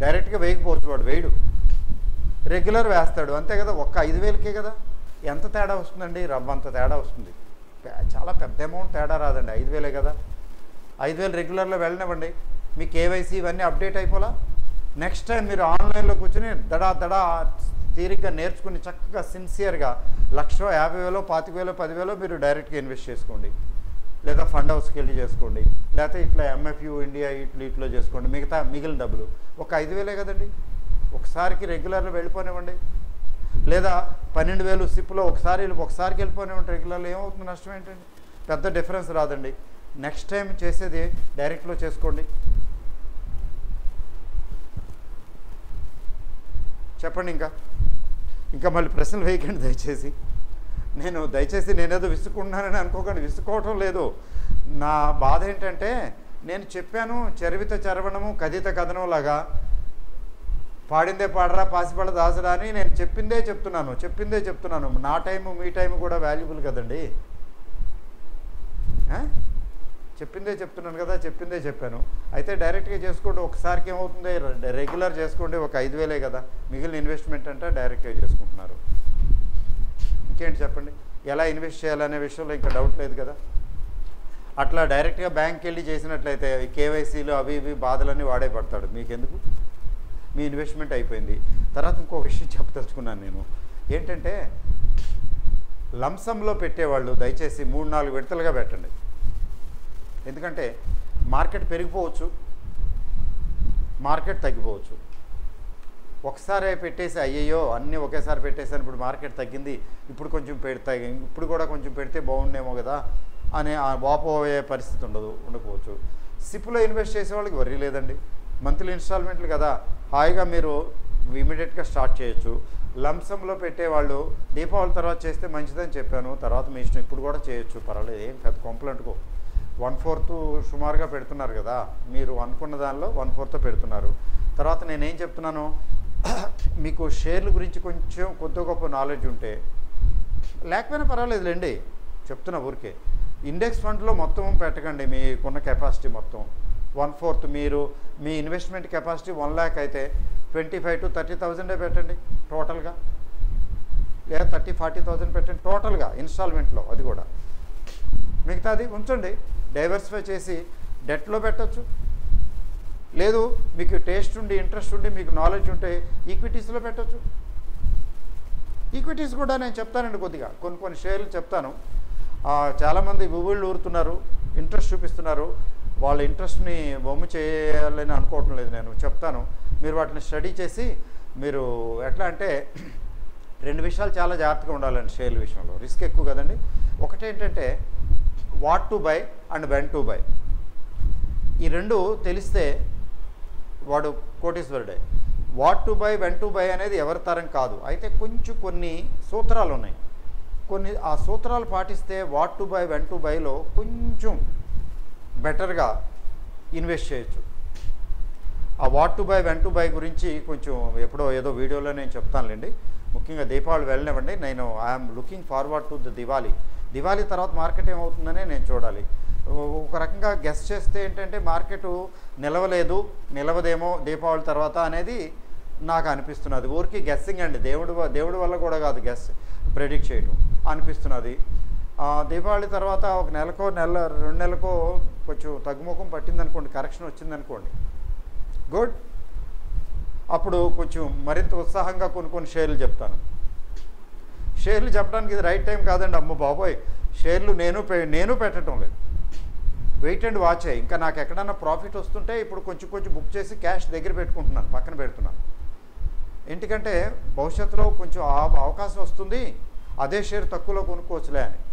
డైరెక్ట్గా వేయకపోవచ్చు వాడు వేయడు రెగ్యులర్ వేస్తాడు అంతే కదా ఒక్క ఐదు వేలకే కదా ఎంత తేడా వస్తుందండి రవ్వంత తేడా వస్తుంది పె- చాలా పెద్ద అమౌంట్ తేడా రాదండి ఐదు వేలే కదా ఐదు వేలు రెగ్యులర్లో వెళ్ళనివ్వండి మీ కేవైసీ ఇవన్నీ అప్డేట్ అయిపోలా నెక్స్ట్ టైం మీరు ఆన్లైన్లో కూర్చొని దడా దడా తీరిగ్గా నేర్చుకుని చక్కగా సిన్సియర్గా లక్ష యాభై వేలో పాతిక వేలో పదివేలో మీరు డైరెక్ట్గా ఇన్వెస్ట్ చేసుకోండి లేదా ఫండ్ హౌస్కి వెళ్ళి చేసుకోండి లేకపోతే ఇట్లా ఎంఎఫ్యూ ఇండియా ఇట్లా ఇట్లో చేసుకోండి మిగతా మిగిలిన డబ్బులు ఒక ఐదు వేలే కదండి ఒకసారికి రెగ్యులర్లో వెళ్ళిపోనివ్వండి లేదా పన్నెండు వేలు సిప్లో ఒకసారి వెళ్ళి- ఒకసారికి వెళ్ళిపోనివ్వండి రెగ్యులర్లో ఏమవుతుంది నష్టం ఏంటండి పెద్ద డిఫరెన్స్ రాదండి నెక్స్ట్ టైం చేసేది డైరెక్ట్లో చేసుకోండి చెప్పండి ఇంకా ఇంకా మళ్ళీ ప్రశ్నలు వేయకండి దయచేసి నేను దయచేసి నేనేదో విసుకుంటున్నానని అనుకోకండి విసుకోవటం లేదు నా బాధ ఏంటంటే నేను చెప్పాను చరివిత చరవణము కథిత కథనం లాగా పాడిందే పాడరా పాసిపడ దాసరా అని నేను చెప్పిందే చెప్తున్నాను చెప్పిందే చెప్తున్నాను నా టైము మీ టైం కూడా వాల్యుబుల్ కదండి ఆ? చెప్పిందే చెప్తున్నాను కదా చెప్పిందే చెప్పాను అయితే డైరెక్ట్గా చేసుకోండి ఒకసారికి ఏమవుతుంది రె- రెగ్యులర్ చేసుకోండి ఒక ఐదు వేలే కదా మిగిలిన ఇన్వెస్ట్మెంట్ అంటే డైరెక్ట్గా చేసుకుంటున్నారు ఇంకేంటి చెప్పండి ఎలా ఇన్వెస్ట్ చేయాలనే విషయంలో ఇంకా డౌట్ లేదు కదా అట్లా డైరెక్ట్గా బ్యాంక్కి వెళ్ళి చేసినట్లయితే కేవైసీలు అవి ఇవి బాధలన్నీ వాడే పడతాడు మీకెందుకు మీ ఇన్వెస్ట్మెంట్ అయిపోయింది తర్వాత ఇంకో విషయం చెప్పదలుచుకున్నాను నేను ఏంటంటే లంసంలో పెట్టేవాళ్ళు దయచేసి మూడు నాలుగు విడతలుగా పెట్టండి ఎందుకంటే మార్కెట్ పెరిగిపోవచ్చు మార్కెట్ తగ్గిపోవచ్చు ఒకసారి పెట్టేసి అయ్యయ్యో అన్నీ ఒకేసారి పెట్టేసాను ఇప్పుడు మార్కెట్ తగ్గింది ఇప్పుడు కొంచెం పెడతా ఇప్పుడు కూడా కొంచెం పెడితే బాగుండేమో కదా అనే ఆ వాపోయే పరిస్థితి ఉండదు ఉండకపోవచ్చు సిప్లో ఇన్వెస్ట్ చేసే వాళ్ళకి వరీ లేదండి మంత్లీ ఇన్స్టాల్మెంట్లు కదా హాయిగా మీరు ఇమీడియట్గా స్టార్ట్ చేయొచ్చు లంసంలో పెట్టేవాళ్ళు దీపావళి తర్వాత చేస్తే మంచిదని చెప్పాను తర్వాత మీ ఇష్టం ఇప్పుడు కూడా చేయొచ్చు పర్వాలేదు ఏం పెద్ద కంప్లైంట్కో వన్ ఫోర్త్ సుమారుగా పెడుతున్నారు కదా మీరు అనుకున్న దానిలో వన్ ఫోర్త్ పెడుతున్నారు తర్వాత నేనేం చెప్తున్నాను మీకు షేర్ల గురించి కొంచెం కొద్ది గొప్ప నాలెడ్జ్ ఉంటే లేకపోయినా పర్వాలేదులేండి చెప్తున్నా ఊరికే ఇండెక్స్ ఫండ్లో మొత్తం పెట్టకండి మీకున్న కెపాసిటీ మొత్తం వన్ ఫోర్త్ మీరు మీ ఇన్వెస్ట్మెంట్ కెపాసిటీ వన్ ల్యాక్ అయితే ట్వంటీ ఫైవ్ టు థర్టీ థౌజండే పెట్టండి టోటల్గా లేదా థర్టీ ఫార్టీ థౌజండ్ పెట్టండి టోటల్గా ఇన్స్టాల్మెంట్లో అది కూడా మిగతాది ఉంచండి డైవర్సిఫై చేసి డెట్లో పెట్టొచ్చు లేదు మీకు టేస్ట్ ఉండి ఇంట్రెస్ట్ ఉండి మీకు నాలెడ్జ్ ఉంటే ఈక్విటీస్లో పెట్టొచ్చు ఈక్విటీస్ కూడా నేను చెప్తానండి కొద్దిగా కొన్ని కొన్ని షేర్లు చెప్తాను ఆ, చాలామంది వివుళ్ళు ఊరుతున్నారు ఇంట్రెస్ట్ చూపిస్తున్నారు వాళ్ళ ఇంట్రెస్ట్ని బొమ్మ చేయాలని అనుకోవటం లేదు నేను చెప్తాను మీరు వాటిని స్టడీ చేసి మీరు ఎట్లా అంటే రెండు విషయాలు చాలా జాగ్రత్తగా ఉండాలండి షేర్ల విషయంలో రిస్క్ ఎక్కువ కదండి ఒకటేంటంటే what to buy and when to buy ఈ రెండు తెలిస్తే వాడు కోటీశ్వరుడే what to buy when to buy అనేది ఎవరి తరం కాదు అయితే కొంచెం కొన్ని సూత్రాలు ఉన్నాయి కొన్ని ఆ సూత్రాలు పాటిస్తే what to buy when to బైలో కొంచెం బెటర్గా ఇన్వెస్ట్ చేయొచ్చు ఆ what to buy when to buy గురించి కొంచెం ఎప్పుడో ఏదో వీడియోలో నేను చెప్తానులేండి ముఖ్యంగా దీపావళి వెళ్ళనివ్వండి నేను I'm looking forward to the Diwali Diwali తర్వాత మార్కెట్ ఏమవుతుందనే నేను చూడాలి ఓ- ఒక రకంగా గెస్ట్ చేస్తే ఏంటంటే మార్కెట్ నిలవలేదు నిలవదేమో దీపావళి తర్వాత అనేది నాకు అనిపిస్తున్నది ఊరికి గెస్సింగ్ అండి దేవుడు వ- దేవుడి వల్ల కూడా కాదు గెస్ ప్రెడిక్ట్ చేయడం అనిపిస్తున్నది ఆ, దీపావళి తర్వాత ఒక నెలకో నెల రెండు నెలకో కొంచెం తగ్గుముఖం పట్టిందనుకోండి కరెక్షన్ వచ్చిందనుకోండి గుడ్ అప్పుడు కొంచెం మరింత ఉత్సాహంగా కొన్ని కొన్ని షేర్లు చెప్తాను షేర్లు చెప్పడానికి ఇది రైట్ టైం కాదండి అమ్మ బాబోయ్ షేర్లు నేను పె- నేను పెట్టడం లేదు వెయిట్ అండ్ వాచే ఇంకా నాకు ఎక్కడన్నా ప్రాఫిట్ వస్తుంటే ఇప్పుడు కొంచెం కొంచెం బుక్ చేసి క్యాష్ దగ్గర పెట్టుకుంటున్నాను పక్కన పెడుతున్నాను ఎందుకంటే భవిష్యత్తులో కొంచెం ఆ- అవకాశం వస్తుంది అదే షేర్ తక్కువలో కొనుక్కోవచ్చులే అని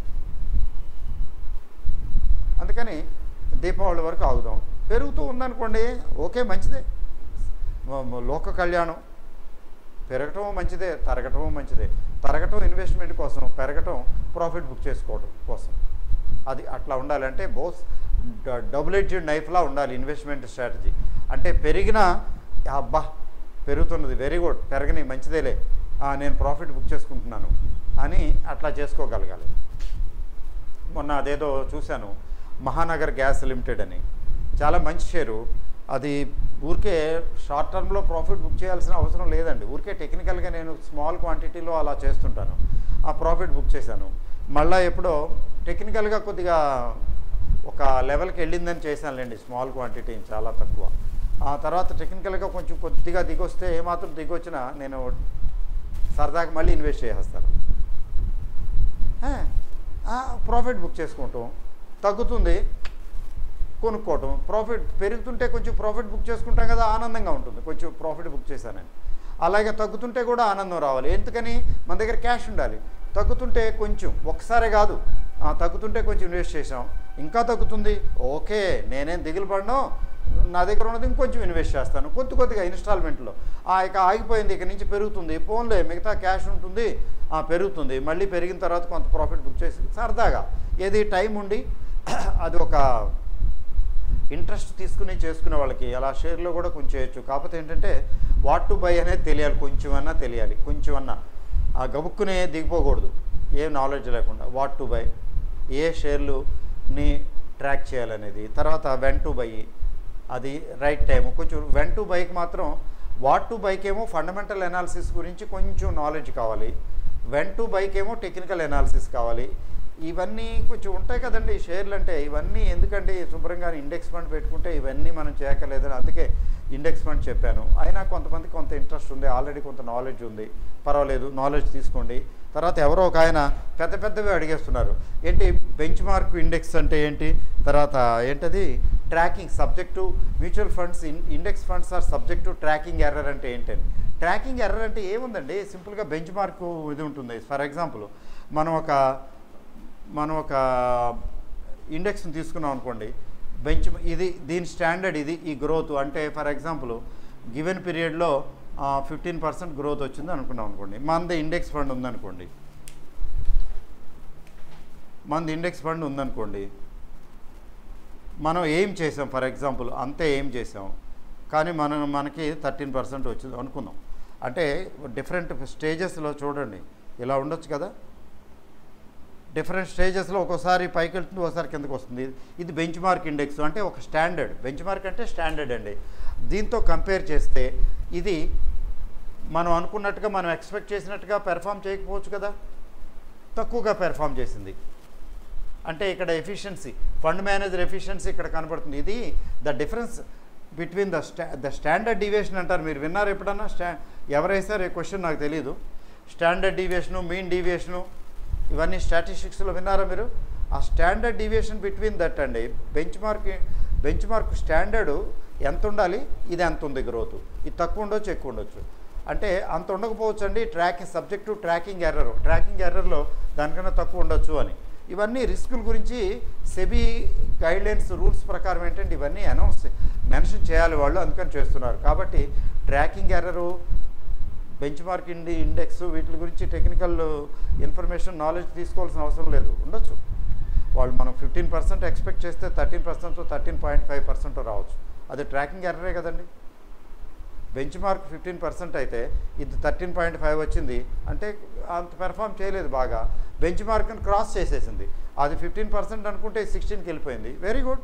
అందుకని దీపావళి వరకు ఆగుదాం పెరుగుతూ ఉందనుకోండి ఓకే మంచిదే మ- మ- లోక కళ్యాణం పెరగటం మంచిదే తరగటం మంచిదే తరగటం ఇన్వెస్ట్మెంట్ కోసం పెరగటం ప్రాఫిట్ బుక్ చేసుకోవడం కోసం అది అట్లా ఉండాలంటే బోస్ డబుల్ ఎడ్జెడ్ నైఫ్లా ఉండాలి ఇన్వెస్ట్మెంట్ స్ట్రాటజీ అంటే పెరిగిన అబ్బా పెరుగుతున్నది వెరీ గుడ్ పెరగని మంచిదేలే ఆ, నేను ప్రాఫిట్ బుక్ చేసుకుంటున్నాను అని అట్లా చేసుకోగలగాలి మొన్న అదేదో చూశాను మహానగర్ గ్యాస్ లిమిటెడ్ అని చాలా మంచి షేరు అది ఊరికే షార్ట్ టర్మ్లో ప్రాఫిట్ బుక్ చేయాల్సిన అవసరం లేదండి ఊరికే టెక్నికల్గా నేను స్మాల్ క్వాంటిటీలో అలా చేస్తుంటాను ఆ ప్రాఫిట్ బుక్ చేశాను మళ్ళీ ఎప్పుడో టెక్నికల్గా కొద్దిగా ఒక లెవెల్కి వెళ్ళిందని చేశానులేండి స్మాల్ క్వాంటిటీ చాలా తక్కువ ఆ తర్వాత టెక్నికల్గా కొంచెం కొద్దిగా దిగొస్తే ఏమాత్రం దిగొచ్చినా నేను సరదాగా మళ్ళీ ఇన్వెస్ట్ చేసేస్తాను ప్రాఫిట్ బుక్ చేసుకుంటాం తగ్గుతుంది కొనుక్కోవటం ప్రాఫిట్ పెరుగుతుంటే కొంచెం ప్రాఫిట్ బుక్ చేసుకుంటాం కదా ఆనందంగా ఉంటుంది కొంచెం ప్రాఫిట్ బుక్ చేశానని అలాగే తగ్గుతుంటే కూడా ఆనందం రావాలి ఎందుకని మన దగ్గర క్యాష్ ఉండాలి తగ్గుతుంటే కొంచెం ఒకసారే కాదు ఆ, తగ్గుతుంటే కొంచెం ఇన్వెస్ట్ చేసాం ఇంకా తగ్గుతుంది ఓకే నేనేం దిగులు పడను నా దగ్గర ఉన్నది ఇంకొంచెం ఇన్వెస్ట్ చేస్తాను కొద్ది కొద్దిగా ఇన్స్టాల్మెంట్లో ఆ ఇక ఆగిపోయింది ఇక నుంచి పెరుగుతుంది ఫోన్లే మిగతా క్యాష్ ఉంటుంది ఆ, పెరుగుతుంది మళ్ళీ పెరిగిన తర్వాత కొంత ప్రాఫిట్ బుక్ చేసి సరదాగా ఏది టైం ఉండి అది ఒక ఇంట్రెస్ట్ తీసుకుని చేసుకునే వాళ్ళకి అలా షేర్లో కూడా కొంచెం చేయొచ్చు కాకపోతే ఏంటంటే వాట్ టు బై అనేది తెలియాలి కొంచెం అన్నా తెలియాలి కొంచెం అన్నా ఆ గబుక్కునే దిగిపోకూడదు ఏం నాలెడ్జ్ లేకుండా వాట్ టు బై ఏ షేర్లుని ట్రాక్ చేయాలనేది తర్వాత వెన్ టు బై అది రైట్ టైం కొంచెం వెన్ టు బైక్ మాత్రం వాట్ టు బైక్ ఏమో ఫండమెంటల్ ఎనాలిసిస్ గురించి కొంచెం నాలెడ్జ్ కావాలి వెన్ టు బైక్ ఏమో టెక్నికల్ ఎనాలిసిస్ కావాలి ఇవన్నీ కొంచెం ఉంటాయి కదండి ఈ షేర్లు అంటే ఇవన్నీ ఎందుకండి శుభ్రంగా ఇండెక్స్ ఫండ్ పెట్టుకుంటే ఇవన్నీ మనం చేయకలేదని అందుకే ఇండెక్స్ ఫండ్ చెప్పాను అయినా కొంతమంది కొంత ఇంట్రెస్ట్ ఉంది ఆల్రెడీ కొంత నాలెడ్జ్ ఉంది పర్వాలేదు నాలెడ్జ్ తీసుకోండి తర్వాత ఎవరో ఒక ఆయన పెద్ద పెద్దవి అడిగేస్తున్నారు ఏంటి బెంచ్ మార్క్ ఇండెక్స్ అంటే ఏంటి తర్వాత ఏంటది tracking subject mutual funds index funds or subject tracking error అంటే ఏంటని ట్రాకింగ్ ఎర్రర్ అంటే ఏముందండి సింపుల్గా బెంచ్ మార్క్ ఇది ఉంటుంది ఫర్ ఎగ్జాంపుల్ మనం ఒక మనం ఒక ఇండెక్స్ని తీసుకున్నాం అనుకోండి బెంచ్ ఇది దీని స్టాండర్డ్ ఇది ఈ గ్రోత్ అంటే ఫర్ ఎగ్జాంపుల్ గివెన్ పీరియడ్లో ఫిఫ్టీన్ పర్సెంట్ గ్రోత్ వచ్చింది అనుకున్నాం అనుకోండి మనది ఇండెక్స్ ఫండ్ ఉందనుకోండి మనది ఇండెక్స్ ఫండ్ ఉందనుకోండి మనం ఏం చేసాం ఫర్ ఎగ్జాంపుల్ అంతే ఏం చేసాం కానీ మనం మనకి థర్టీన్ పర్సెంట్ వచ్చింది అనుకుందాం అంటే డిఫరెంట్ స్టేజెస్లో చూడండి ఇలా ఉండొచ్చు కదా డిఫరెంట్ స్టేజెస్లో ఒక్కోసారి పైకి వెళ్తుంది ఒకసారి కిందకు వస్తుంది ఇది బెంచ్ మార్క్ ఇండెక్స్ అంటే ఒక స్టాండర్డ్ బెంచ్ మార్క్ అంటే స్టాండర్డ్ అండి దీంతో కంపేర్ చేస్తే ఇది మనం అనుకున్నట్టుగా మనం ఎక్స్పెక్ట్ చేసినట్టుగా పెర్ఫామ్ చేయకపోవచ్చు కదా తక్కువగా పెర్ఫామ్ చేసింది అంటే ఇక్కడ ఎఫిషియన్సీ ఫండ్ మేనేజర్ ఎఫిషియన్సీ ఇక్కడ కనబడుతుంది ఇది ద డిఫరెన్స్ బిట్వీన్ ద స్టా ద స్టాండర్డ్ డీవియేషన్ అంటారు మీరు విన్నారు ఎప్పుడన్నా స్టా ఎవరైసారు ఈ క్వశ్చన్ నాకు తెలియదు స్టాండర్డ్ డీవియేషను మీన్ డీవియేషను ఇవన్నీ స్టాటిస్టిక్స్లో విన్నారా మీరు ఆ స్టాండర్డ్ డీవియేషన్ బిట్వీన్ దట్ అండి benchmark benchmark standard ఎంత ఉండాలి ఇది ఎంత ఉంది గ్రోత్ ఇది తక్కువ ఉండొచ్చు ఎక్కువ ఉండొచ్చు అంటే అంత ఉండకపోవచ్చు అండి tracking subject tracking error tracking ఎర్రర్లో దానికన్నా తక్కువ ఉండొచ్చు అని ఇవన్నీ రిస్కుల గురించి సెబీ గైడ్లైన్స్ రూల్స్ ప్రకారం ఏంటంటే ఇవన్నీ అనౌన్స్ మెన్షన్ చేయాలి వాళ్ళు అందుకని చేస్తున్నారు కాబట్టి ట్రాకింగ్ ఎర్రరు బెంచ్ మార్క్ ఇండి ఇండెక్స్ వీటి గురించి టెక్నికల్ ఇన్ఫర్మేషన్ నాలెడ్జ్ తీసుకోవాల్సిన అవసరం లేదు ఉండొచ్చు వాళ్ళు మనం ఫిఫ్టీన్ పర్సెంట్ ఎక్స్పెక్ట్ చేస్తే thirteen percent thirteen point five percent రావచ్చు అది ట్రాకింగ్ ఎర్రరే కదండి బెంచ్ మార్క్ ఫిఫ్టీన్ పర్సెంట్ అయితే ఇది థర్టీన్ పాయింట్ ఫైవ్ వచ్చింది అంటే అంత పెర్ఫామ్ చేయలేదు బాగా బెంచ్ మార్క్ని క్రాస్ చేసేసింది అది ఫిఫ్టీన్ పర్సెంట్ అనుకుంటే సిక్స్టీన్కి వెళ్ళిపోయింది వెరీ గుడ్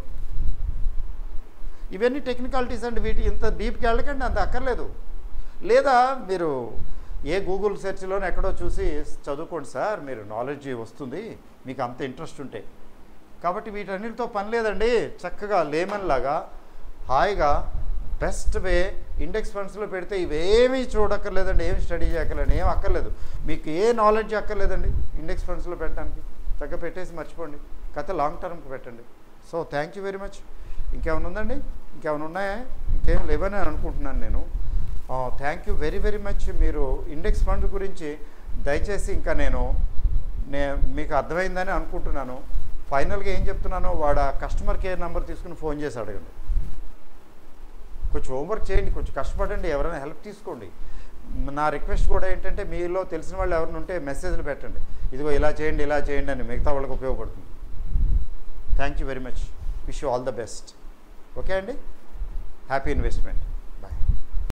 ఇవన్నీ టెక్నికాలిటీస్ అండి వీటి ఇంత డీప్కి వెళ్ళకండి అంత అక్కర్లేదు లేదా మీరు ఏ గూగుల్ సెర్చ్లోనే ఎక్కడో చూసి చదువుకోండి సార్ మీరు నాలెడ్జ్ వస్తుంది మీకు అంత ఇంట్రెస్ట్ ఉంటే కాబట్టి వీటన్నిటితో పని లేదండి చక్కగా లేమన్ లాగా హాయిగా బెస్ట్ వే ఇండెక్స్ ఫండ్స్లో పెడితే ఇవేమీ చూడక్కర్లేదండి ఏమి స్టడీ చేయక్కర్లేదు ఏం అక్కర్లేదు మీకు ఏ నాలెడ్జ్ అక్కర్లేదండి ఇండెక్స్ ఫండ్స్లో పెట్టడానికి చక్కగా పెట్టేసి మర్చిపోండి కథ లాంగ్ టర్మ్కి పెట్టండి so thank you very much ఇంకేమైనా ఉందండి ఇంకేమైనా ఉన్నాయా ఇంకేం లేవని అనుకుంటున్నాను నేను thank you very very much మీరు ఇండెక్స్ ఫండ్ గురించి దయచేసి ఇంకా నేను నే మీకు అర్థమైందని అనుకుంటున్నాను ఫైనల్గా ఏం చెప్తున్నానో వాడు ఆ కస్టమర్ కేర్ నెంబర్ తీసుకుని ఫోన్ చేసి అడగండి కొంచెం హోంవర్క్ చేయండి కొంచెం కష్టపడండి ఎవరైనా హెల్ప్ తీసుకోండి నా రిక్వెస్ట్ కూడా ఏంటంటే మీలో తెలిసిన వాళ్ళు ఎవరైనా ఉంటే మెసేజ్లు పెట్టండి ఇదిగో ఇలా చేయండి ఇలా చేయండి అని మిగతా వాళ్ళకి ఉపయోగపడుతుంది thank you very much wish you all the best okay అండి హ్యాపీ ఇన్వెస్ట్మెంట్